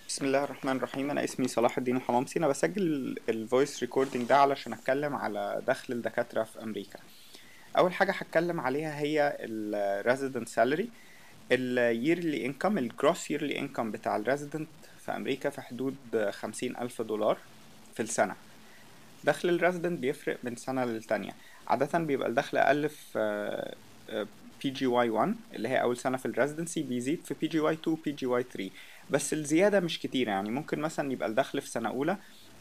بسم الله الرحمن الرحيم انا اسمي صلاح الدين الحمامسي انا بسجل الفويس ريكوردنج ده علشان اتكلم على دخل الدكاترة في امريكا اول حاجة هتكلم عليها هي الريزيدنت سالري اليرلي انكم الجروس ييرلي انكم بتاع الريزيدنت في امريكا في حدود خمسين الف دولار في السنة دخل الريزيدنت بيفرق من سنة للتانية عادة بيبقى الدخل اقل في بي جي واي 1 اللي هي اول سنة في الريزيدنسي بيزيد في بي جي واي 2 بي جي واي 3 بس الزيادة مش كتيرة يعني ممكن مثلا يبقى الدخل في سنة أولى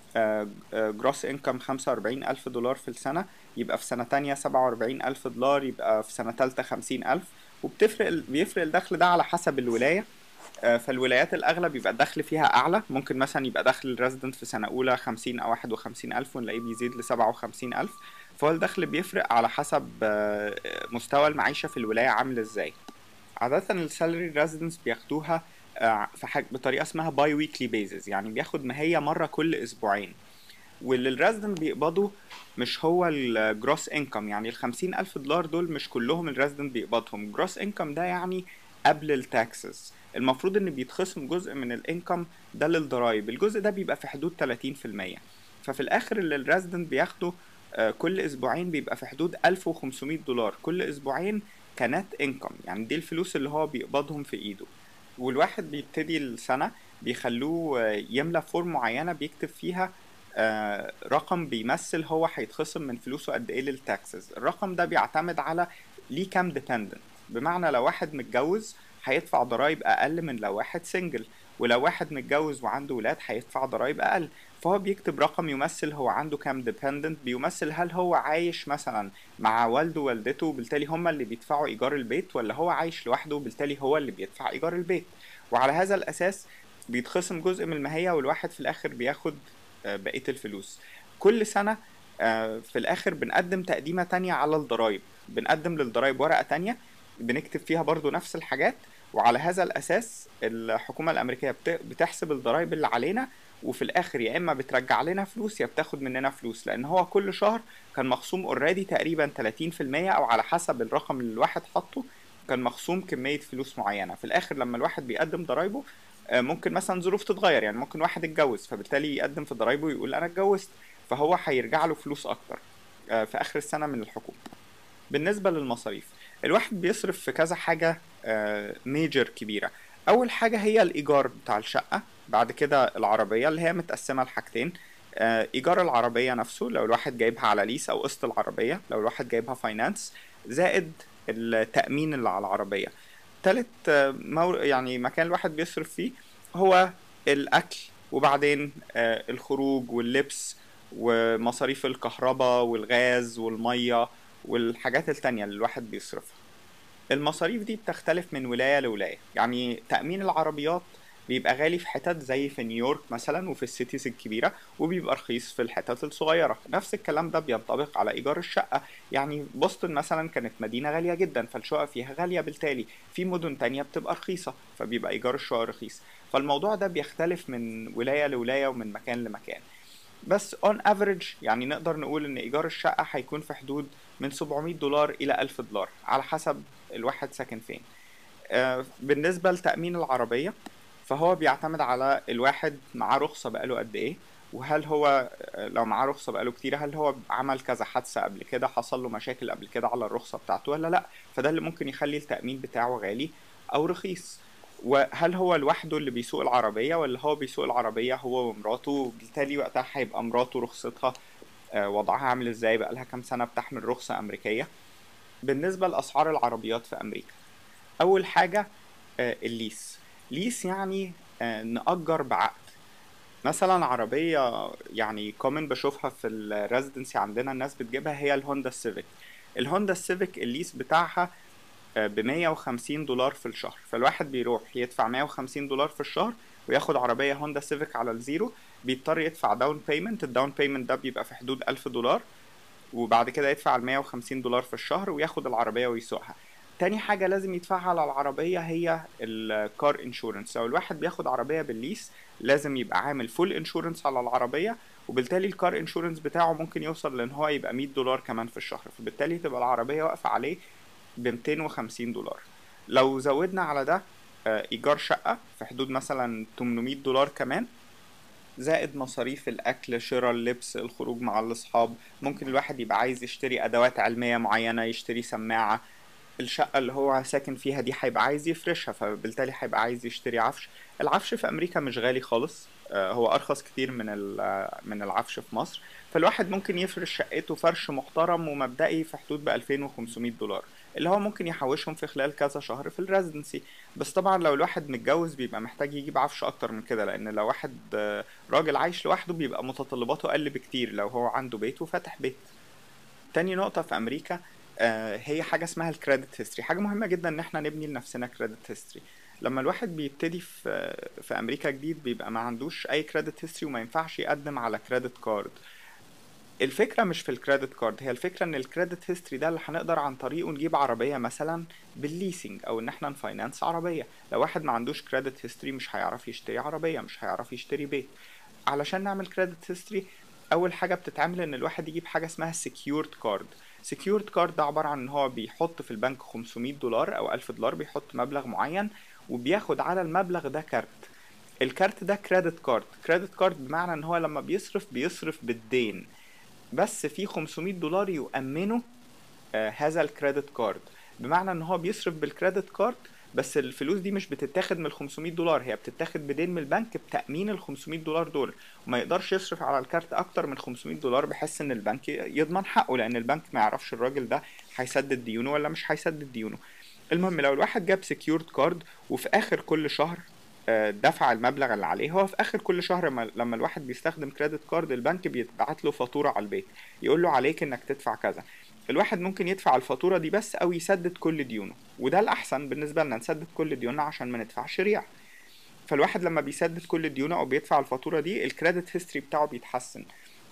جروس انكم خمسة وأربعين ألف دولار في السنة يبقى في سنة تانية سبعة وأربعين ألف دولار يبقى في سنة تالتة خمسين ألف وبتفرق بيفرق الدخل ده على حسب الولاية فالولايات الأغلب يبقى الدخل فيها أعلى ممكن مثلا يبقى دخل الريزيدنت في سنة أولى خمسين أو واحد وخمسين ألف ونلاقيه بيزيد لسبعة وخمسين ألف فهو الدخل بيفرق على حسب مستوى المعيشة في الولاية عامل ازاي عادة السالري ريزيدنس بياخدوها في حاجة بطريقة اسمها باي ويكلي بيزز يعني بياخد ماهية مرة كل أسبوعين واللي الريزدنت بيقبضوا مش هو الجروس انكم يعني الخمسين ألف دولار دول مش كلهم الريزدنت بيقبضهم جروس انكم ده يعني قبل التاكسز المفروض ان بيتخصم جزء من الانكم ده للضرايب الجزء ده بيبقى في حدود 30% ففي الاخر اللي الريزدنت بياخده كل اسبوعين بيبقى في حدود 1500 دولار كل اسبوعين كنت انكم يعني دي الفلوس اللي هو بيقبضهم في ايده والواحد بيبتدي السنة بيخلوه يملى فورم معينة بيكتب فيها رقم بيمثل هو هيتخصم من فلوسه قد ايه للتاكسز الرقم ده بيعتمد على ليه كام ديبندنت بمعنى لو واحد متجوز هيدفع ضرايب اقل من لو واحد سنجل ولو واحد متجوز وعنده ولاد هيدفع ضرايب اقل فهو بيكتب رقم يمثل هو عنده كام ديبندنت بيمثل هل هو عايش مثلا مع والده ووالدته وبالتالي هما اللي بيدفعوا ايجار البيت ولا هو عايش لوحده وبالتالي هو اللي بيدفع ايجار البيت وعلى هذا الاساس بيتخصم جزء من الماهية والواحد في الاخر بياخد بقية الفلوس كل سنة في الاخر بنقدم تقديمة تانية على الضرايب بنقدم للضرايب ورقة تانية بنكتب فيها برضو نفس الحاجات وعلى هذا الاساس الحكومة الامريكية بتحسب الضرايب اللي علينا وفي الاخر يا اما بترجع لنا فلوس يا بتاخد مننا فلوس لان هو كل شهر كان مخصوم اوريدي تقريبا 30% او على حسب الرقم اللي الواحد حاطه كان مخصوم كمية فلوس معينة في الاخر لما الواحد بيقدم ضرايبه ممكن مثلا ظروف تتغير يعني ممكن واحد اتجوز فبالتالي يقدم في ضرايبه ويقول انا اتجوزت فهو هيرجع له فلوس اكتر في اخر السنة من الحكومة بالنسبة للمصاريف الواحد بيصرف في كذا حاجة ميجر كبيرة اول حاجة هي الايجار بتاع الشقة بعد كده العربية اللي هي متقسمة لحاجتين ايجار العربية نفسه لو الواحد جايبها على ليس او قسط العربية لو الواحد جايبها فاينانس زائد التأمين اللي على العربية تالت مور... يعني مكان الواحد بيصرف فيه هو الأكل وبعدين الخروج واللبس ومصاريف الكهرباء والغاز والمية والحاجات التانية اللي الواحد بيصرفها المصاريف دي بتختلف من ولاية لولاية يعني تأمين العربيات بيبقى غالي في حتت زي في نيويورك مثلا وفي السيتيز الكبيرة وبيبقى رخيص في الحتت الصغيرة نفس الكلام ده بينطبق على إيجار الشقة يعني بوسطن مثلا كانت مدينة غالية جدا فالشقق فيها غالية بالتالي في مدن تانية بتبقى رخيصة فبيبقى إيجار الشقق رخيص فالموضوع ده بيختلف من ولاية لولاية ومن مكان لمكان بس اون افريج يعني نقدر نقول ان ايجار الشقة هيكون في حدود من 700 دولار الى 1000 دولار على حسب الواحد ساكن فين آه بالنسبة لتأمين العربية فهو بيعتمد على الواحد معاه رخصة بقاله قد ايه وهل هو لو معاه رخصة بقاله كتير هل هو عمل كذا حادثة قبل كده حصل له مشاكل قبل كده على الرخصة بتاعته ولا لا فده اللي ممكن يخلي التأمين بتاعه غالي أو رخيص وهل هو لوحده اللي بيسوق العربية ولا هو بيسوق العربية هو ومراته وبالتالي وقتها هيبقى مراته رخصتها وضعها عامل ازاي بقالها كام سنة بتحمل رخصة أمريكية بالنسبة لأسعار العربيات في أمريكا أول حاجة الليس ليس يعني نأجر بعقد مثلا عربية يعني كومن بشوفها في الريزيدنسي عندنا الناس بتجيبها هي الهوندا السيفيك الهوندا السيفيك الليس بتاعها ب 150 دولار في الشهر فالواحد بيروح يدفع 150 دولار في الشهر وياخد عربية هوندا سيفيك على الزيرو بيضطر يدفع داون بيمنت الداون بيمنت ده بيبقى في حدود 1000 دولار وبعد كده يدفع ال 150 دولار في الشهر وياخد العربية ويسوقها تاني حاجة لازم يدفعها على العربية هي الكار انشورنس لو الواحد بياخد عربية بالليس لازم يبقى عامل فول انشورنس على العربية وبالتالي الكار انشورنس بتاعه ممكن يوصل لان هو يبقى 100 دولار كمان في الشهر فبالتالي تبقى العربية واقفة عليه ب 250 دولار لو زودنا على ده آه، ايجار شقة في حدود مثلا 800 دولار كمان زائد مصاريف الاكل شراء اللبس الخروج مع الاصحاب ممكن الواحد يبقى عايز يشتري ادوات علمية معينة يشتري سماعة الشقة اللي هو ساكن فيها دي هيبقى عايز يفرشها فبالتالي هيبقى عايز يشتري عفش العفش في امريكا مش غالي خالص آه، هو ارخص كتير من ال- آه، من العفش في مصر فالواحد ممكن يفرش شقته فرش محترم ومبدئي في حدود ب 2500 دولار اللي هو ممكن يحوشهم في خلال كذا شهر في الريزيدنسي بس طبعا لو الواحد متجوز بيبقى محتاج يجيب عفش اكتر من كده لان لو واحد آه، راجل عايش لوحده بيبقى متطلباته اقل بكتير لو هو عنده بيت وفاتح بيت تاني نقطة في أمريكا آه، هي حاجة اسمها الكريدت هيستوري حاجة مهمة جدا إن احنا نبني لنفسنا كريدت هيستوري لما الواحد بيبتدي في في أمريكا جديد بيبقى ما عندوش أي كريدت هيستوري وما ينفعش يقدم على كريدت كارد الفكرة مش في الكريدت كارد هي الفكرة ان الكريدت هيستوري ده اللي هنقدر عن طريقه نجيب عربية مثلا بالليسنج او ان احنا نفاينانس عربية لو واحد ما عندوش كريدت هيستوري مش هيعرف يشتري عربية مش هيعرف يشتري بيت علشان نعمل كريدت هيستوري اول حاجة بتتعمل ان الواحد يجيب حاجة اسمها سكيورد كارد سكيورد كارد ده عبارة عن ان هو بيحط في البنك 500 دولار او 1000 دولار بيحط مبلغ معين وبياخد على المبلغ ده كارت الكارت ده كريدت كارد كريدت كارد بمعنى ان هو لما بيصرف بيصرف بالدين بس في 500 دولار يؤمنوا آه، هذا الكريدت كارد بمعنى ان هو بيصرف بالكريدت كارد بس الفلوس دي مش بتتاخد من ال 500 دولار هي بتتاخد بدين من البنك بتأمين ال 500 دولار دول وما يقدرش يصرف على الكارت اكتر من 500 دولار بحيث ان البنك يضمن حقه لان البنك ما يعرفش الراجل ده هيسدد ديونه ولا مش هيسدد ديونه المهم لو الواحد جاب سكيورد كارد وفي اخر كل شهر آه، دفع المبلغ اللي عليه هو في اخر كل شهر لما- لما الواحد بيستخدم كريدت كارد البنك بيبعت له فاتوره على البيت يقول له عليك انك تدفع كذا الواحد ممكن يدفع الفاتوره دي بس او يسدد كل ديونه وده الاحسن بالنسبه لنا نسدد كل ديوننا عشان ما ندفعش ريع فالواحد لما بيسدد كل ديونه او بيدفع الفاتوره دي الكريدت هيستوري بتاعه بيتحسن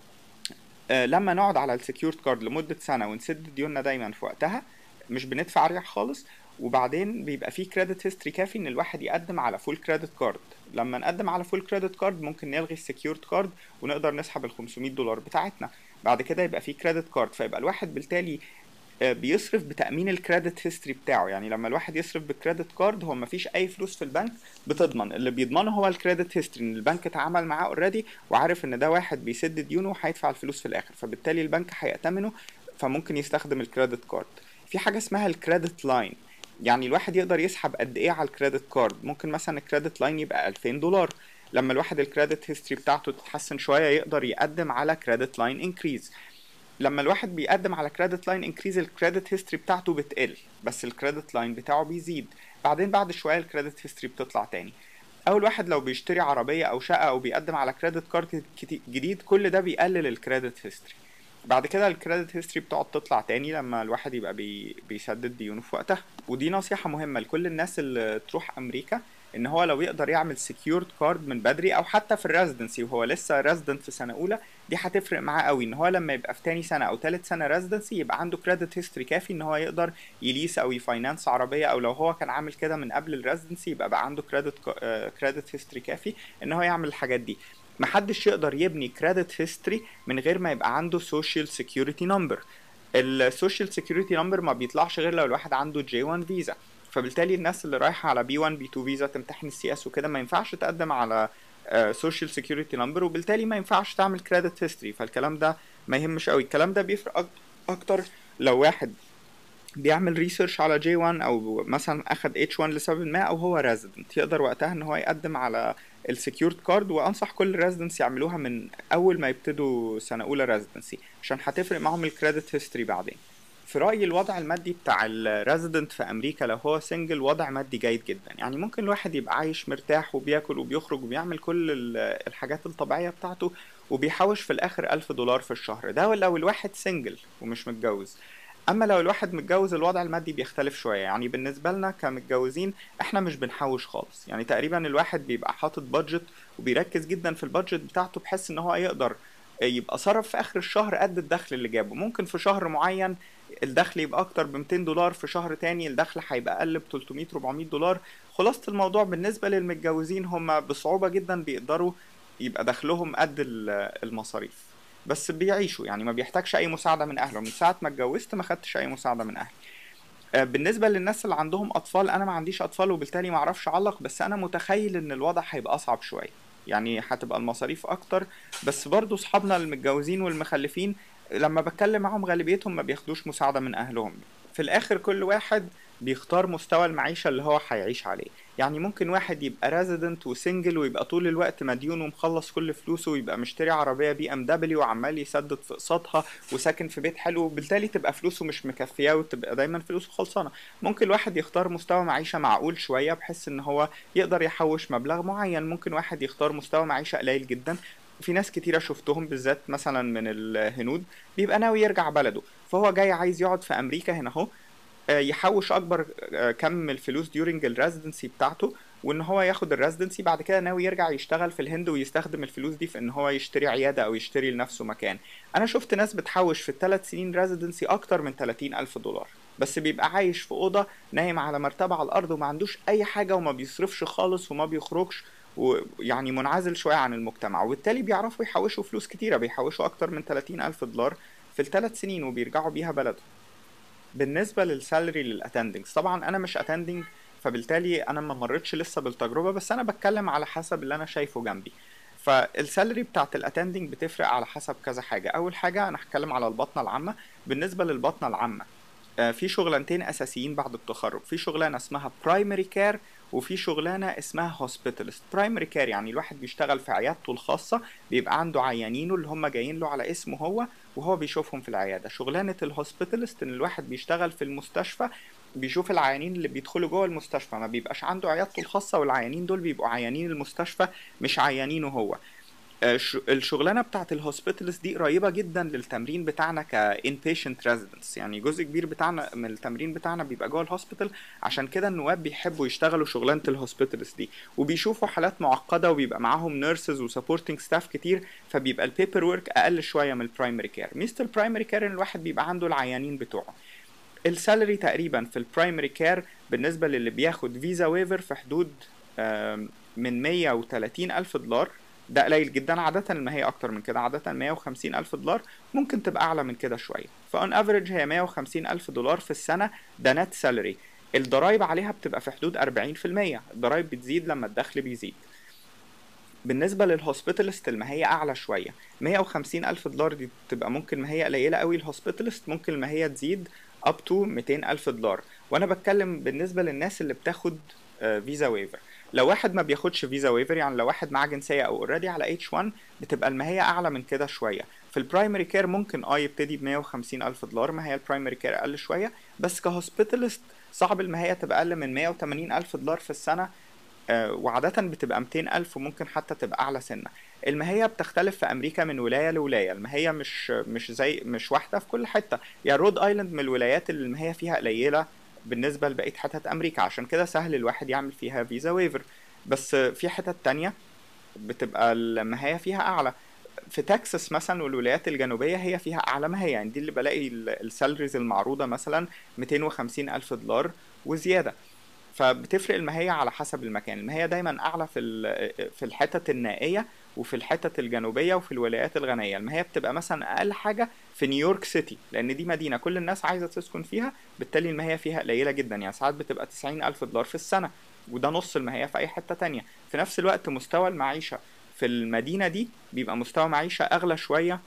آه، لما نقعد على السكيورد كارد لمدة سنة ونسد ديوننا دايما في وقتها مش بندفع ريح خالص وبعدين بيبقى فيه كريدت هيستوري كافي ان الواحد يقدم على فول كريدت كارد لما نقدم على فول كريدت كارد ممكن نلغي السكيورد كارد ونقدر نسحب ال 500 دولار بتاعتنا بعد كده يبقى فيه كريدت كارد فيبقى الواحد بالتالي آه، بيصرف بتأمين الكريدت هيستوري بتاعه يعني لما الواحد يصرف بالكريدت كارد هو مفيش أي فلوس في البنك بتضمن اللي بيضمنه هو الكريدت هيستوري إن البنك اتعامل معاه اوريدي وعارف إن ده واحد بيسد ديونه وهيدفع الفلوس في الآخر فبالتالي البنك هيأتمنه فممكن يستخدم الكريدت كارد في حاجة اسمها الكريدت لاين يعني الواحد يقدر يسحب قد ايه على الكريدت كارد ممكن مثلا الكريدت لاين يبقى 2000 دولار لما الواحد الكريدت هيستوري بتاعته تتحسن شوية يقدر يقدم على كريدت لاين انكريز لما الواحد بيقدم على كريدت لاين انكريز الكريدت هيستوري بتاعته بتقل بس الكريدت لاين بتاعه بيزيد بعدين بعد شويه الكريدت هيستوري بتطلع تاني اول واحد لو بيشتري عربيه او شقه او بيقدم على كريدت كارد كتي- جديد كل ده بيقلل الكريدت هيستوري بعد كده الكريدت هيستوري بتقعد تطلع تاني لما الواحد يبقى بي بيسدد ديونه في وقتها ودي نصيحة مهمة لكل الناس اللي تروح أمريكا إن هو لو يقدر يعمل سكيورد كارد من بدري أو حتى في الريزيدنسي وهو لسه ريزيدنت في سنة أولى دي هتفرق معاه قوي إن هو لما يبقى في تاني سنة أو تالت سنة ريزيدنسي يبقى عنده كريدت هيستوري كافي إن هو يقدر يليس أو يفاينانس عربية أو لو هو كان عامل كده من قبل الريزيدنسي يبقى بقى عنده كريدت كريدت هيستوري كافي إن هو يعمل الحاجات دي محدش يقدر يبني كريدت هيستوري من غير ما يبقى عنده سوشيال سيكيورتي نمبر السوشيال سيكيورتي نمبر ما بيطلعش غير لو الواحد عنده جي 1 فيزا فبالتالي الناس اللي رايحه على بي 1 بي 2 فيزا تمتحن السي اس وكده ما ينفعش تقدم على سوشيال سيكيورتي نمبر وبالتالي ما ينفعش تعمل كريدت هيستوري فالكلام ده ما يهمش قوي الكلام ده بيفرق أك- اكتر لو واحد بيعمل ريسيرش على جي 1 او مثلا اخد اتش 1 لسبب ما او هو ريزيدنت يقدر وقتها ان هو يقدم على السكيورد كارد وانصح كل ريزيدنس يعملوها من اول ما يبتدوا سنه اولى ريزيدنسي عشان هتفرق معاهم الكريدت هيستوري بعدين في رأيي الوضع المادي بتاع الريزيدنت في أمريكا لو هو سنجل وضع مادي جيد جدا يعني ممكن الواحد يبقى عايش مرتاح وبياكل وبيخرج وبيعمل كل ال- الحاجات الطبيعية بتاعته وبيحوش في الآخر ألف دولار في الشهر ده لو الواحد سنجل ومش متجوز اما لو الواحد متجوز الوضع المادي بيختلف شويه يعني بالنسبه لنا كمتجوزين احنا مش بنحوش خالص يعني تقريبا الواحد بيبقى حاطط بادجت وبيركز جدا في البادجت بتاعته بحيث ان هو يقدر يبقى صرف في اخر الشهر قد الدخل اللي جابه ممكن في شهر معين الدخل يبقى اكتر ب 200 دولار في شهر تاني الدخل هيبقى اقل ب 300 400 دولار خلاصة الموضوع بالنسبة للمتجوزين هم بصعوبة جدا بيقدروا يبقى دخلهم قد ال- المصاريف بس بيعيشوا يعني ما بيحتاجش اي مساعدة من اهله من ساعة ما اتجوزت ما خدتش اي مساعدة من اهلي آه، بالنسبة للناس اللي عندهم أطفال أنا ما عنديش أطفال وبالتالي ما أعرفش أعلق بس أنا متخيل إن الوضع هيبقى أصعب شوية يعني هتبقى المصاريف أكتر بس برضو أصحابنا المتجوزين والمخلفين لما بتكلم معاهم غالبيتهم ما بياخدوش مساعدة من أهلهم في الآخر كل واحد بيختار مستوى المعيشة اللي هو هيعيش عليه يعني ممكن واحد يبقى ريزيدنت وسنجل ويبقى طول الوقت مديون ومخلص كل فلوسه ويبقى مشتري عربية بي ام دبليو وعمال يسدد في اقساطها وساكن في بيت حلو وبالتالي تبقى فلوسه مش مكفياه وتبقى دايما فلوسه خلصانة ممكن الواحد يختار مستوى معيشة معقول شوية بحيث ان هو يقدر يحوش مبلغ معين ممكن واحد يختار مستوى معيشة قليل جدا في ناس كتيرة شفتهم بالذات مثلا من الهنود بيبقى ناوي يرجع بلده فهو جاي عايز يقعد في امريكا هنا اهو آه، يحوش اكبر آه، كم من الفلوس ديورنج الريزيدنسي بتاعته وان هو ياخد الريزيدنسي بعد كده ناوي يرجع يشتغل في الهند ويستخدم الفلوس دي في ان هو يشتري عياده او يشتري لنفسه مكان انا شفت ناس بتحوش في الثلاث سنين ريزيدنسي اكتر من 30 الف دولار بس بيبقى عايش في اوضه نايم على مرتبه على الارض وما عندوش اي حاجه وما بيصرفش خالص وما بيخرجش ويعني منعزل شويه عن المجتمع وبالتالي بيعرفوا يحوشوا فلوس كتيره بيحوشوا اكتر من 30 الف دولار في الثلاث سنين وبيرجعوا بيها بلدهم بالنسبه للسالري للاتندنجز طبعا انا مش اتندنج فبالتالي انا ما مرتش لسه بالتجربه بس انا بتكلم على حسب اللي انا شايفه جنبي فالسالري بتاعت الاتندنج بتفرق على حسب كذا حاجه اول حاجه انا هتكلم على البطنه العامه بالنسبه للبطنه العامه آه، في شغلانتين اساسيين بعد التخرج في شغلانه اسمها برايمري كير وفي شغلانه اسمها هوسبيتالست برايمري كير يعني الواحد بيشتغل في عيادته الخاصه بيبقى عنده عيانينه اللي هم جايين له على اسمه هو وهو بيشوفهم في العياده شغلانه الهوسبيتالست ان الواحد بيشتغل في المستشفى بيشوف العيانين اللي بيدخلوا جوه المستشفى ما بيبقاش عنده عيادته الخاصه والعيانين دول بيبقوا عيانين المستشفى مش عيانينه هو آه، الشغلانه بتاعت الهوسبيتالز دي قريبه جدا للتمرين بتاعنا كان بيشنت ريزيدنس يعني جزء كبير بتاعنا من التمرين بتاعنا بيبقى جوه الهوسبيتال عشان كده النواب بيحبوا يشتغلوا شغلانه الهوسبيتالز دي وبيشوفوا حالات معقده وبيبقى معاهم نيرسز وسبورتنج ستاف كتير فبيبقى البيبر ورك اقل شويه من البرايمري كير ميزه البرايمري كير ان الواحد بيبقى عنده العيانين بتوعه السالري تقريبا في البرايمري كير بالنسبه للي بياخد فيزا ويفر في حدود من 130 الف دولار ده قليل جدا عادة ما هي أكتر من كده عادة 150 ألف دولار ممكن تبقى أعلى من كده شوية فأون أفريج هي 150 ألف دولار في السنة ده نت سالري الضرايب عليها بتبقى في حدود 40% الضرايب بتزيد لما الدخل بيزيد بالنسبة للهوسبيتالست الماهية أعلى شوية 150 ألف دولار دي بتبقى ممكن ما هي قليلة قوي الهوسبيتالست ممكن ما هي تزيد up to 200 ألف دولار وأنا بتكلم بالنسبة للناس اللي بتاخد فيزا آه، ويفر لو واحد ما بياخدش فيزا ويفر يعني لو واحد معاه جنسيه او اوريدي على اتش 1 بتبقى الماهيه اعلى من كده شويه في البرايمري كير ممكن اه يبتدي ب 150 الف دولار ما هي البرايمري كير اقل شويه بس كهوسبيتالست صعب الماهيه تبقى اقل من 180 الف دولار في السنه آه وعادة بتبقى 200 ألف وممكن حتى تبقى أعلى سنة الماهية بتختلف في أمريكا من ولاية لولاية الماهية مش مش زي مش واحدة في كل حتة يعني رود ايلاند من الولايات اللي الماهية فيها قليلة بالنسبة لبقية حتت أمريكا عشان كده سهل الواحد يعمل فيها فيزا ويفر بس في حتت تانية بتبقى المهاية فيها أعلى في تكساس مثلا والولايات الجنوبية هي فيها أعلى مهية يعني دي اللي بلاقي السالريز المعروضة مثلا 250 ألف دولار وزيادة فبتفرق المهية على حسب المكان المهية دايما أعلى في في الحتت النائية وفي الحتت الجنوبية وفي الولايات الغنية المهية بتبقى مثلا أقل حاجة في نيويورك سيتي لأن دي مدينة كل الناس عايزة تسكن فيها بالتالي المهية فيها قليلة جدا يعني ساعات بتبقى 90 ألف دولار في السنة وده نص المهية في أي حتة تانية في نفس الوقت مستوى المعيشة في المدينة دي بيبقى مستوى معيشة أغلى شوية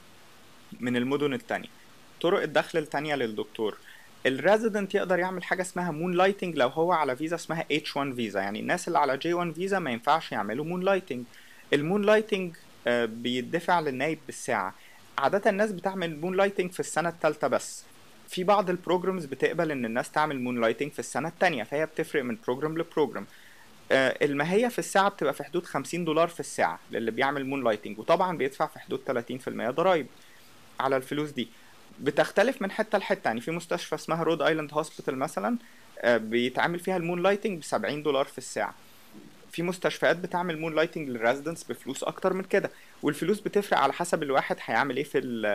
من المدن التانية طرق الدخل التانية للدكتور الريزيدنت يقدر يعمل حاجه اسمها مون لايتنج لو هو على فيزا اسمها H1 فيزا يعني الناس اللي على J1 فيزا ما ينفعش يعملوا مون لايتنج المون لايتنج بيدفع للنايب بالساعه عاده الناس بتعمل مون لايتنج في السنه الثالثه بس في بعض البروجرامز بتقبل ان الناس تعمل مون لايتنج في السنه الثانيه فهي بتفرق من بروجرام لبروجرام آه، الماهيه في الساعه بتبقى في حدود 50 دولار في الساعه للي بيعمل مون لايتنج وطبعا بيدفع في حدود 30% ضرايب على الفلوس دي بتختلف من حته لحته يعني في مستشفى اسمها رود ايلاند هوسبيتال مثلا آه، بيتعمل فيها المون لايتنج ب 70 دولار في الساعه في مستشفيات بتعمل مون لايتنج للريزيدنتس بفلوس اكتر من كده والفلوس بتفرق على حسب الواحد هيعمل ايه في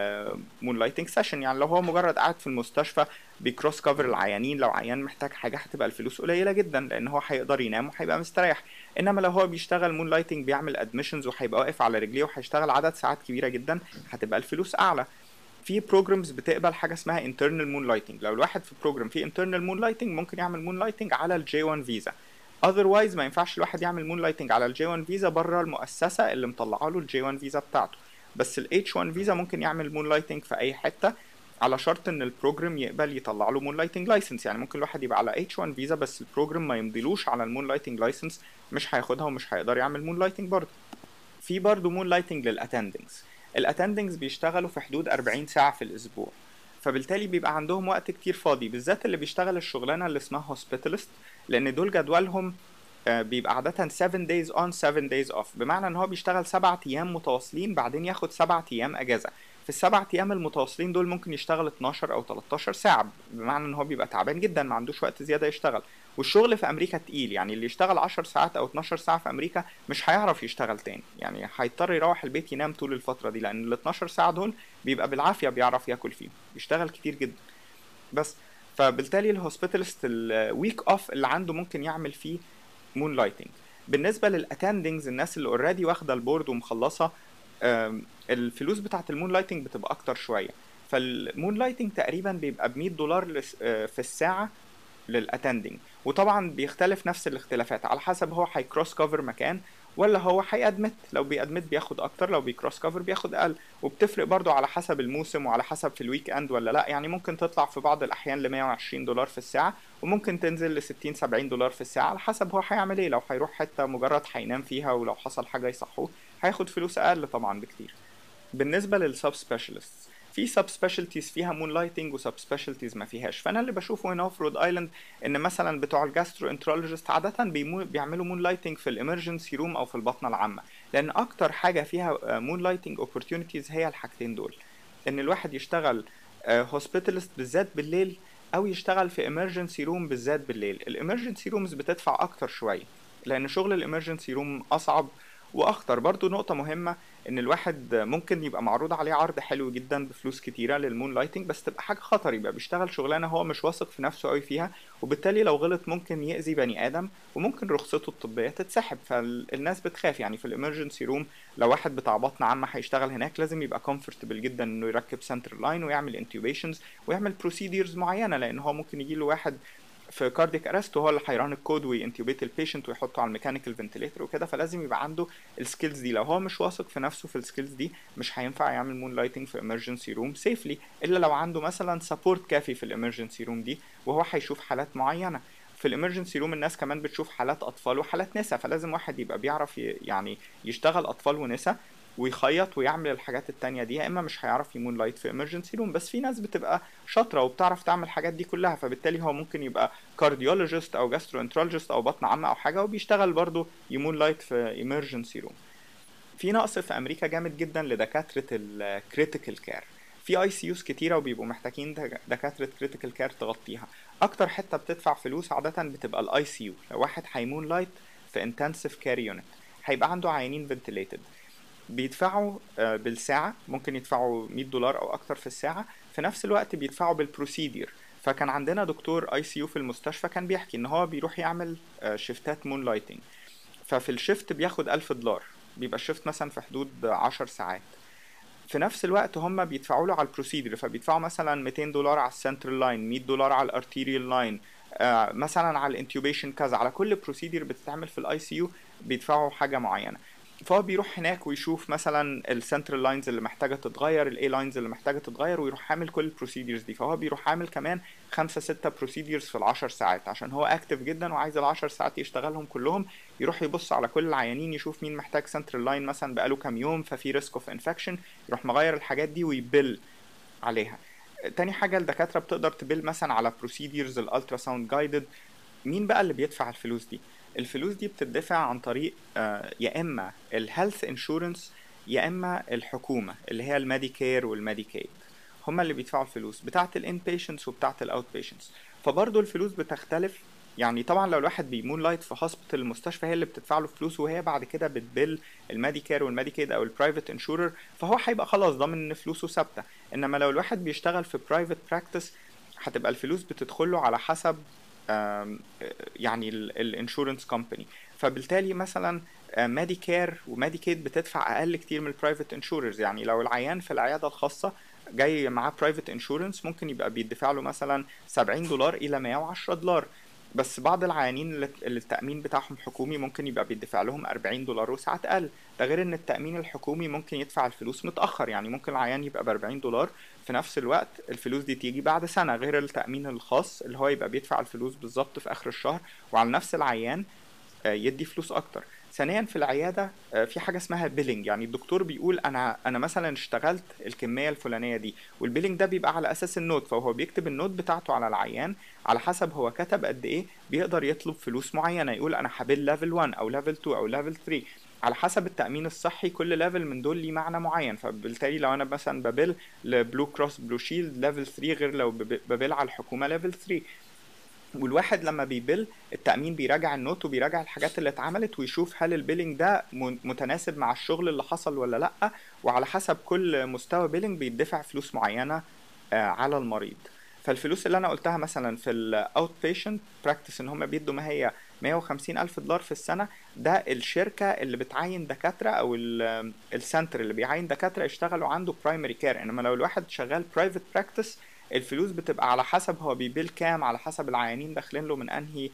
المون لايتنج سيشن يعني لو هو مجرد قاعد في المستشفى بيكروس كفر العيانين لو عيان محتاج حاجه هتبقى الفلوس قليله جدا لان هو هيقدر ينام وهيبقى مستريح انما لو هو بيشتغل مون لايتنج بيعمل ادميشنز وهيبقى واقف على رجليه وهيشتغل عدد ساعات كبيره جدا هتبقى الفلوس اعلى في بروجرامز بتقبل حاجه اسمها internal moonlighting لو الواحد في بروجرام فيه internal moonlighting ممكن يعمل moonlighting على الجي 1 فيزا otherwise ما ينفعش الواحد يعمل moonlighting على الجي 1 فيزا بره المؤسسه اللي مطلعه له الجي 1 فيزا بتاعته بس ال H1 فيزا ممكن يعمل moonlighting في اي حته على شرط ان البروجرام يقبل يطلع له مون لايتنج لايسنس يعني ممكن الواحد يبقى على H1 فيزا بس البروجرام ما يمضيلوش على المون لايتنج لايسنس مش هياخدها ومش هيقدر يعمل مون لايتنج برضه في برضه مون لايتنج للاتندنجز الاتندنجز بيشتغلوا في حدود 40 ساعه في الاسبوع فبالتالي بيبقى عندهم وقت كتير فاضي بالذات اللي بيشتغل الشغلانه اللي اسمها هوسبيتالست لان دول جدولهم بيبقى عادة 7 days on 7 days off بمعنى ان هو بيشتغل 7 ايام متواصلين بعدين ياخد 7 ايام اجازة في السبع ايام المتواصلين دول ممكن يشتغل 12 او 13 ساعة بمعنى ان هو بيبقى تعبان جدا ما عندوش وقت زيادة يشتغل والشغل في امريكا تقيل يعني اللي يشتغل 10 ساعات او 12 ساعة في امريكا مش هيعرف يشتغل تاني يعني هيضطر يروح البيت ينام طول الفترة دي لان ال 12 ساعة دول بيبقى بالعافية بيعرف ياكل فيهم بيشتغل كتير جدا بس فبالتالي الهوسبيتالست الويك اوف اللي عنده ممكن يعمل فيه مون لايتنج بالنسبه للاتندنجز الناس اللي اوريدي واخده البورد ومخلصه الفلوس بتاعه المون لايتنج بتبقى اكتر شويه فالمون لايتنج تقريبا بيبقى ب 100 دولار في الساعه للاتندنج وطبعا بيختلف نفس الاختلافات على حسب هو هيكروس كفر مكان ولا هو هيأدمت لو بيأدمت بياخد اكتر لو بيكروس كفر بياخد اقل وبتفرق برضو على حسب الموسم وعلى حسب في الويك اند ولا لا يعني ممكن تطلع في بعض الاحيان ل 120 دولار في الساعه وممكن تنزل ل 60 70 دولار في الساعه على حسب هو هيعمل ايه لو هيروح حته مجرد هينام فيها ولو حصل حاجه يصحوه هياخد فلوس اقل طبعا بكتير بالنسبه للسب سبيشالست في سب سبيشالتيز فيها مون لايتنج وسب سبيشالتيز ما فيهاش فانا اللي بشوفه هنا في رود ايلاند ان مثلا بتوع الجاسترو انترولوجيست عاده بيعملوا مون لايتنج في الامرجنسي روم او في البطنه العامه لان اكتر حاجه فيها مون لايتنج اوبورتيونيتيز هي الحاجتين دول ان الواحد يشتغل هوسبيتالست بالذات بالليل او يشتغل في امرجنسي روم بالذات بالليل الامرجنسي رومز بتدفع اكتر شويه لان شغل الامرجنسي روم اصعب واخطر برضو نقطة مهمة ان الواحد ممكن يبقى معروض عليه عرض حلو جدا بفلوس كتيرة للمون لايتنج بس تبقى حاجة خطر يبقى بيشتغل شغلانة هو مش واثق في نفسه قوي فيها وبالتالي لو غلط ممكن يأذي بني ادم وممكن رخصته الطبية تتسحب فالناس بتخاف يعني في الامرجنسي روم لو واحد بتاع بطن عامة هيشتغل هناك لازم يبقى كومفورتبل جدا انه يركب سنتر لاين ويعمل انتوبيشنز ويعمل بروسيديرز معينة لان هو ممكن يجي له واحد في كارديك ارست وهو اللي هيران الكود وينتوبيت البيشنت ويحطه على الميكانيكال فنتليتر وكده فلازم يبقى عنده السكيلز دي لو هو مش واثق في نفسه في السكيلز دي مش هينفع يعمل مون لايتنج في امرجنسي روم سيفلي الا لو عنده مثلا سبورت كافي في الامرجنسي روم دي وهو هيشوف حالات معينه في الامرجنسي روم الناس كمان بتشوف حالات اطفال وحالات نساء فلازم واحد يبقى بيعرف يعني يشتغل اطفال ونساء ويخيط ويعمل الحاجات التانية دي يا اما مش هيعرف يمون لايت في امرجنسي روم بس في ناس بتبقى شاطره وبتعرف تعمل الحاجات دي كلها فبالتالي هو ممكن يبقى كارديولوجيست او جاستروانترولوجيست او بطن عامه او حاجه وبيشتغل برضه يمون لايت في امرجنسي روم في نقص في امريكا جامد جدا لدكاتره الكريتيكال كير في اي سي يوز كتيره وبيبقوا محتاجين دكاتره كريتيكال كير تغطيها اكتر حته بتدفع فلوس عاده بتبقى الاي سي يو لو واحد هيمون لايت في انتنسيف كير يونت هيبقى عنده عيانين فنتليتد بيدفعوا بالساعة ممكن يدفعوا 100 دولار أو أكتر في الساعة في نفس الوقت بيدفعوا بالبروسيدير فكان عندنا دكتور اي سي يو في المستشفى كان بيحكي ان هو بيروح يعمل شيفتات مون لايتنج ففي الشيفت بياخد ألف دولار بيبقى الشيفت مثلا في حدود عشر ساعات في نفس الوقت هم بيدفعوا له على البروسيدر فبيدفعوا مثلا 200 دولار على السنترال لاين 100 دولار على الارتيريال لاين آه مثلا على الانتوبيشن كذا على كل بروسيدر بتتعمل في الاي سي يو بيدفعوا حاجه معينه فهو بيروح هناك ويشوف مثلا السنترال لاينز اللي محتاجه تتغير الاي لاينز اللي محتاجه تتغير ويروح عامل كل البروسيدرز دي فهو بيروح عامل كمان خمسة ستة بروسيدرز في العشر ساعات عشان هو اكتف جدا وعايز العشر ساعات يشتغلهم كلهم يروح يبص على كل العيانين يشوف مين محتاج سنترال لاين مثلا بقاله كام يوم ففي ريسك اوف انفكشن يروح مغير الحاجات دي ويبل عليها تاني حاجة الدكاترة بتقدر تبل مثلا على بروسيدرز الالترا ساوند جايدد مين بقى اللي بيدفع الفلوس دي الفلوس دي بتدفع عن طريق يا اما الهيلث انشورنس يا اما الحكومه اللي هي الميديكير والميديكيد هما اللي بيدفعوا الفلوس بتاعه الان بيشنتس وبتاعه الاوت بيشنتس فبرضه الفلوس بتختلف يعني طبعا لو الواحد بيمون لايت في هوسبيتال المستشفى هي اللي بتدفع له فلوس وهي بعد كده بتبل الميديكير والميديكيد او البرايفت انشورر فهو هيبقى خلاص ضامن ان فلوسه ثابته انما لو الواحد بيشتغل في برايفت براكتس هتبقى الفلوس بتدخله على حسب يعني الانشورنس كومباني فبالتالي مثلا ميديكير وميديكيد بتدفع اقل كتير من البرايفت انشوررز يعني لو العيان في العياده الخاصه جاي معاه برايفت انشورنس ممكن يبقى بيدفع له مثلا 70 دولار الى 110 دولار بس بعض العيانين اللي اللي التأمين بتاعهم حكومي ممكن يبقى بيدفع لهم 40 دولار وساعات أقل ده غير إن التأمين الحكومي ممكن يدفع الفلوس متأخر يعني ممكن العيان يبقى ب 40 دولار في نفس الوقت الفلوس دي تيجي بعد سنة غير التأمين الخاص اللي هو يبقى بيدفع الفلوس بالظبط في آخر الشهر وعلى نفس العيان آه، يدي فلوس اكتر ثانيا في العياده آه، في حاجه اسمها بيلينج يعني الدكتور بيقول انا انا مثلا اشتغلت الكميه الفلانيه دي والبيلينج ده بيبقى على اساس النوت فهو بيكتب النوت بتاعته على العيان على حسب هو كتب قد ايه بيقدر يطلب فلوس معينه يقول انا هبيل ليفل 1 او ليفل 2 او ليفل 3 على حسب التأمين الصحي كل ليفل من دول ليه معنى معين فبالتالي لو انا مثلا ببيل لبلو كروس بلو شيلد ليفل 3 غير لو بب- ببيل على الحكومة ليفل 3 والواحد لما بيبل التأمين بيراجع النوت وبيراجع الحاجات اللي اتعملت ويشوف هل البيلينج ده م- متناسب مع الشغل اللي حصل ولا لأ وعلى حسب كل مستوى بيلينج بيدفع فلوس معينة آه، على المريض فالفلوس اللي انا قلتها مثلا في الاوت بيشنت براكتس ان هم بيدوا ما هي 150 الف دولار في السنه ده الشركه اللي بتعين دكاتره او ال- السنتر اللي بيعين دكاتره يشتغلوا عنده برايمري كير انما لو الواحد شغال برايفت براكتس الفلوس بتبقى على حسب هو بيبيل كام على حسب العيانين داخلين له من انهي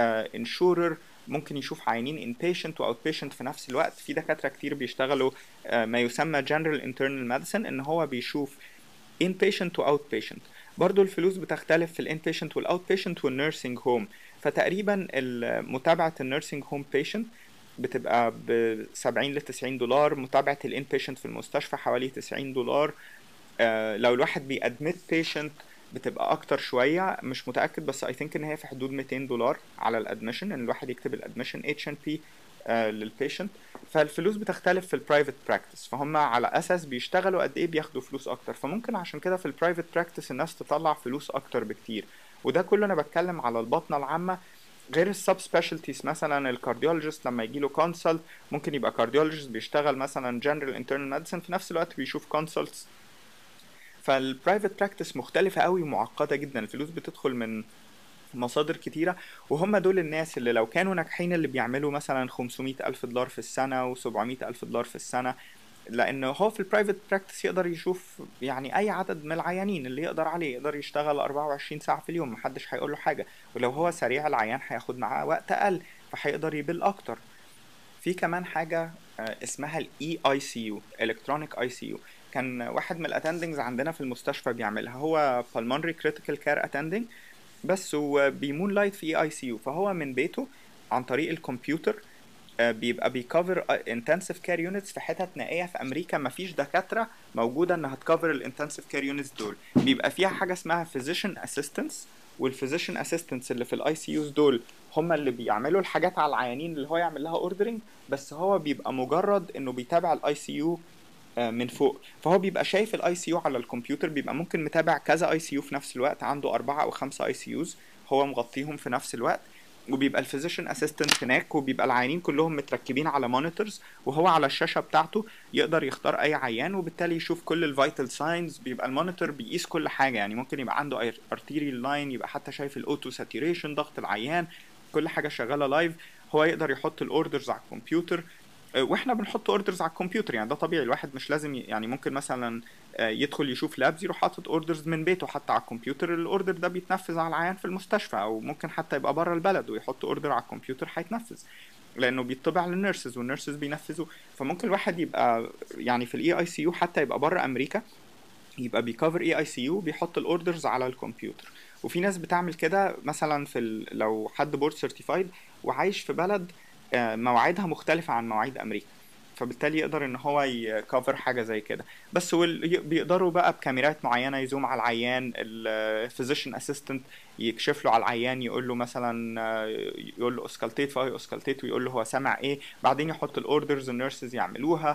انشورر ممكن يشوف عيانين ان بيشنت واوت بيشنت في نفس الوقت في دكاتره كتير بيشتغلوا آه، ما يسمى جنرال انترنال ميديسن ان هو بيشوف ان بيشنت واوت بيشنت برضو الفلوس بتختلف في الان بيشنت والاوت بيشنت والنيرسينج هوم فتقريبا ال- متابعه النيرسينج هوم بيشنت بتبقى ب 70 ل 90 دولار متابعه الان بيشنت في المستشفى حوالي 90 دولار آه، لو الواحد بيأدمت بيشنت بتبقى اكتر شويه مش متاكد بس اي ثينك ان هي في حدود 200 دولار على الادميشن ان الواحد يكتب الادميشن اتش ان بي للبيشنت فالفلوس بتختلف في البرايفت براكتس فهم على اساس بيشتغلوا قد ايه بياخدوا فلوس اكتر فممكن عشان كده في البرايفت براكتس الناس تطلع فلوس اكتر بكتير وده كله انا بتكلم على البطنه العامه غير السب سبيشالتيز مثلا الكارديولوجيست لما يجي له كونسلت ممكن يبقى كارديولوجيست بيشتغل مثلا جنرال انترنال ميديسن في نفس الوقت بيشوف كونسلتس فالبرايفت براكتس مختلفة قوي ومعقدة جدا الفلوس بتدخل من مصادر كتيرة وهم دول الناس اللي لو كانوا ناجحين اللي بيعملوا مثلا 500 ألف دولار في السنة و700 ألف دولار في السنة لأن هو في البرايفت براكتس يقدر يشوف يعني أي عدد من العيانين اللي يقدر عليه يقدر يشتغل 24 ساعة في اليوم محدش هيقول له حاجة ولو هو سريع العيان هياخد معاه وقت أقل فهيقدر يبل أكتر في كمان حاجة آه، اسمها الاي اي سي يو الكترونيك اي سي يو كان واحد من الاتندنجز عندنا في المستشفى بيعملها هو pulmonary critical care attending بس هو بيمون لايت في اي اي سي يو فهو من بيته عن طريق الكمبيوتر آه، بيبقى بيكفر انتنسيف كير يونتس في حتت نائيه في امريكا مفيش دكاتره موجوده انها تكفر الانتنسيف كير يونتس دول بيبقى فيها حاجه اسمها physician assistants والفيزيشن اسيستنتس اللي في الاي سي يوز دول هم اللي بيعملوا الحاجات على العيانين اللي هو يعمل لها اوردرنج بس هو بيبقى مجرد انه بيتابع الاي سي يو من فوق فهو بيبقى شايف الاي سي يو على الكمبيوتر بيبقى ممكن متابع كذا اي سي يو في نفس الوقت عنده أربعة أو خمسة اي سي يوز هو مغطيهم في نفس الوقت وبيبقى الفيزيشن اسيستنت هناك وبيبقى العيانين كلهم متركبين على مونيتورز وهو على الشاشه بتاعته يقدر يختار اي عيان وبالتالي يشوف كل الفيتال ساينز بيبقى المونيتور بيقيس كل حاجه يعني ممكن يبقى عنده ارتيريال لاين يبقى حتى شايف الاوتو ساتوريشن ضغط العيان كل حاجه شغاله لايف هو يقدر يحط الاوردرز على الكمبيوتر آه، واحنا بنحط اوردرز على الكمبيوتر يعني ده طبيعي الواحد مش لازم ي- يعني ممكن مثلا آه، يدخل يشوف لابز يروح حاطط اوردرز من بيته حتى على الكمبيوتر الاوردر ده بيتنفذ على العيان في المستشفى او ممكن حتى يبقى بره البلد ويحط اوردر على الكمبيوتر هيتنفذ لانه بيطبع للنيرسز والنيرسز بينفذوه فممكن الواحد يبقى يعني في الاي اي سي يو حتى يبقى بره امريكا يبقى بيكفر اي اي سي يو بيحط الاوردرز على الكمبيوتر وفي ناس بتعمل كده مثلا في ال... لو حد بورد سيرتيفايد وعايش في بلد آه، مواعيدها مختلفة عن مواعيد امريكا فبالتالي يقدر ان هو يكفر حاجه زي كده بس وال... ي- بيقدروا بقى بكاميرات معينه يزوم على العيان الفيزيشن اسيستنت يكشف له على العيان يقول له مثلا آه، يقول له اسكالتيت فهو اسكالتيت ويقول له هو سامع ايه بعدين يحط الاوردرز النيرسز يعملوها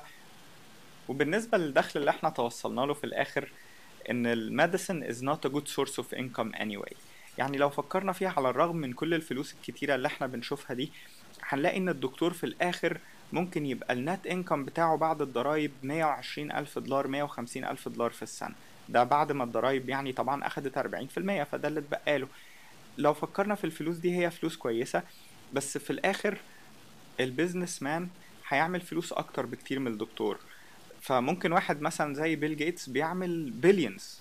وبالنسبه للدخل اللي احنا توصلنا له في الاخر ان الميديسن is not a good source of income anyway يعني لو فكرنا فيها على الرغم من كل الفلوس الكتيرة اللي احنا بنشوفها دي هنلاقي ان الدكتور في الاخر ممكن يبقى النت انكم بتاعه بعد الضرايب 120 الف دولار 150 الف دولار في السنة ده بعد ما الضرايب يعني طبعا اخدت 40% فده اللي اتبقى له لو فكرنا في الفلوس دي هي فلوس كويسة بس في الاخر البيزنس مان هيعمل فلوس اكتر بكتير من الدكتور فممكن واحد مثلا زي بيل جيتس بيعمل بليونز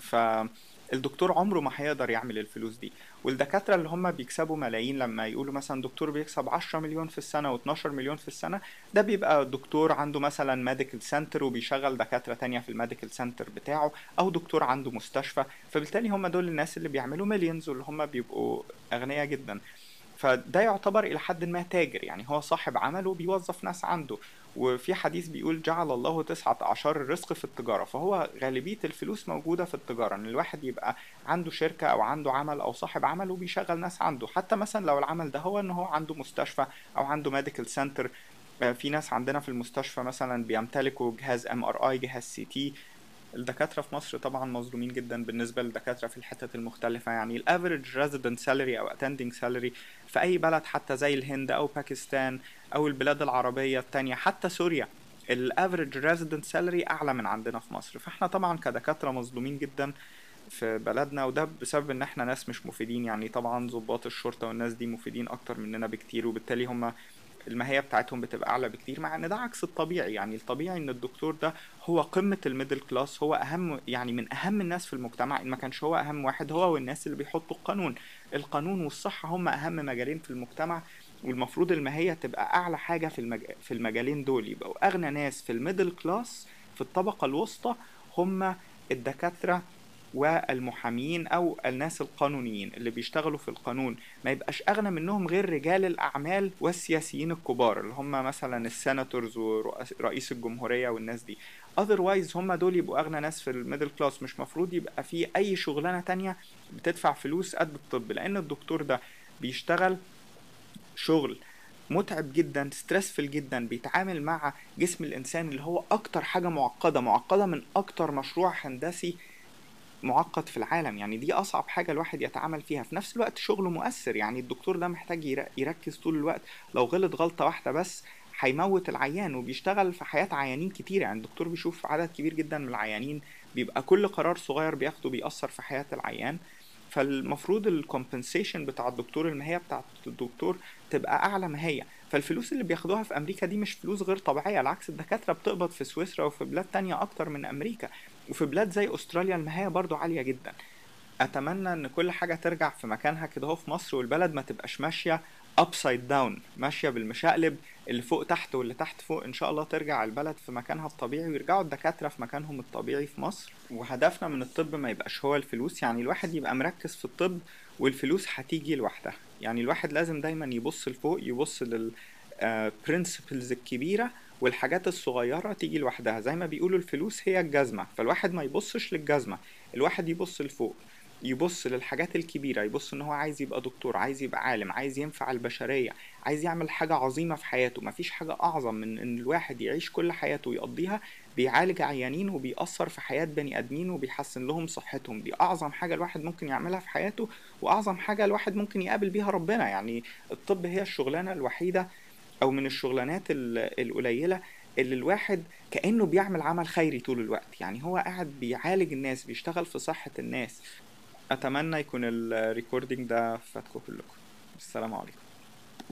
فالدكتور عمره ما هيقدر يعمل الفلوس دي والدكاترة اللي هم بيكسبوا ملايين لما يقولوا مثلا دكتور بيكسب 10 مليون في السنة و12 مليون في السنة ده بيبقى دكتور عنده مثلا ميديكال سنتر وبيشغل دكاترة تانية في الميديكال سنتر بتاعه أو دكتور عنده مستشفى فبالتالي هم دول الناس اللي بيعملوا مليونز واللي هم بيبقوا أغنياء جدا فده يعتبر إلى حد ما تاجر يعني هو صاحب عمل وبيوظف ناس عنده وفي حديث بيقول جعل الله تسعة عشر الرزق في التجارة فهو غالبية الفلوس موجودة في التجارة ان الواحد يبقى عنده شركة او عنده عمل او صاحب عمل وبيشغل ناس عنده حتى مثلا لو العمل ده هو ان هو عنده مستشفى او عنده ميديكال سنتر في ناس عندنا في المستشفى مثلا بيمتلكوا جهاز ام ار اي جهاز سي تي الدكاترة في مصر طبعا مظلومين جدا بالنسبة للدكاترة في الحتت المختلفة يعني الافريج ريزيدنت سالري او اتندنج سالري في اي بلد حتى زي الهند او باكستان او البلاد العربية التانية حتى سوريا الافريج ريزيدنت سالري اعلى من عندنا في مصر فاحنا طبعا كدكاترة مظلومين جدا في بلدنا وده بسبب ان احنا ناس مش مفيدين يعني طبعا ضباط الشرطة والناس دي مفيدين اكتر مننا بكتير وبالتالي هم الماهية بتاعتهم بتبقى أعلى بكتير مع إن ده عكس الطبيعي يعني الطبيعي إن الدكتور ده هو قمة الميدل كلاس هو أهم يعني من أهم الناس في المجتمع إن ما كانش هو أهم واحد هو والناس اللي بيحطوا القانون القانون والصحة هم أهم مجالين في المجتمع والمفروض الماهية تبقى أعلى حاجة في المج... في المجالين دول يبقوا أغنى ناس في الميدل كلاس في الطبقة الوسطى هم الدكاترة والمحامين او الناس القانونيين اللي بيشتغلوا في القانون ما يبقاش اغنى منهم غير رجال الاعمال والسياسيين الكبار اللي هم مثلا السيناتورز ورئيس الجمهورية والناس دي otherwise هم دول يبقوا اغنى ناس في الميدل كلاس مش مفروض يبقى في اي شغلانة تانية بتدفع فلوس قد الطب لان الدكتور ده بيشتغل شغل متعب جدا ستريسفل جدا بيتعامل مع جسم الانسان اللي هو اكتر حاجة معقدة معقدة من اكتر مشروع هندسي معقد في العالم يعني دي اصعب حاجه الواحد يتعامل فيها في نفس الوقت شغله مؤثر يعني الدكتور ده محتاج يركز طول الوقت لو غلط غلطه واحده بس هيموت العيان وبيشتغل في حياه عيانين كتير يعني الدكتور بيشوف عدد كبير جدا من العيانين بيبقى كل قرار صغير بياخده بيأثر في حياه العيان فالمفروض الكومبنسيشن بتاع الدكتور الماهية بتاعت الدكتور تبقى أعلى ما هي فالفلوس اللي بياخدوها في أمريكا دي مش فلوس غير طبيعية العكس الدكاترة بتقبض في سويسرا وفي بلاد تانية أكتر من أمريكا وفي بلاد زي أستراليا الماهية برضو عالية جدا أتمنى إن كل حاجة ترجع في مكانها كده هو في مصر والبلد ما تبقاش ماشية upside down ماشية بالمشقلب اللي فوق تحت واللي تحت فوق ان شاء الله ترجع البلد في مكانها الطبيعي ويرجعوا الدكاترة في مكانهم الطبيعي في مصر وهدفنا من الطب ما يبقاش هو الفلوس يعني الواحد يبقى مركز في الطب والفلوس هتيجي لوحدها يعني الواحد لازم دايما يبص لفوق يبص لل برنسبلز الكبيرة والحاجات الصغيرة تيجي لوحدها زي ما بيقولوا الفلوس هي الجزمة فالواحد ما يبصش للجزمة الواحد يبص لفوق يبص للحاجات الكبيرة يبص ان هو عايز يبقى دكتور عايز يبقى عالم عايز ينفع البشرية عايز يعمل حاجة عظيمة في حياته مفيش حاجة اعظم من ان الواحد يعيش كل حياته ويقضيها بيعالج عيانين وبيأثر في حياة بني ادمين وبيحسن لهم صحتهم دي اعظم حاجة الواحد ممكن يعملها في حياته واعظم حاجة الواحد ممكن يقابل بيها ربنا يعني الطب هي الشغلانة الوحيدة او من الشغلانات القليلة اللي الواحد كأنه بيعمل عمل خيري طول الوقت يعني هو قاعد بيعالج الناس بيشتغل في صحة الناس اتمنى يكون الريكوردينج ده فاتكم كلكم السلام عليكم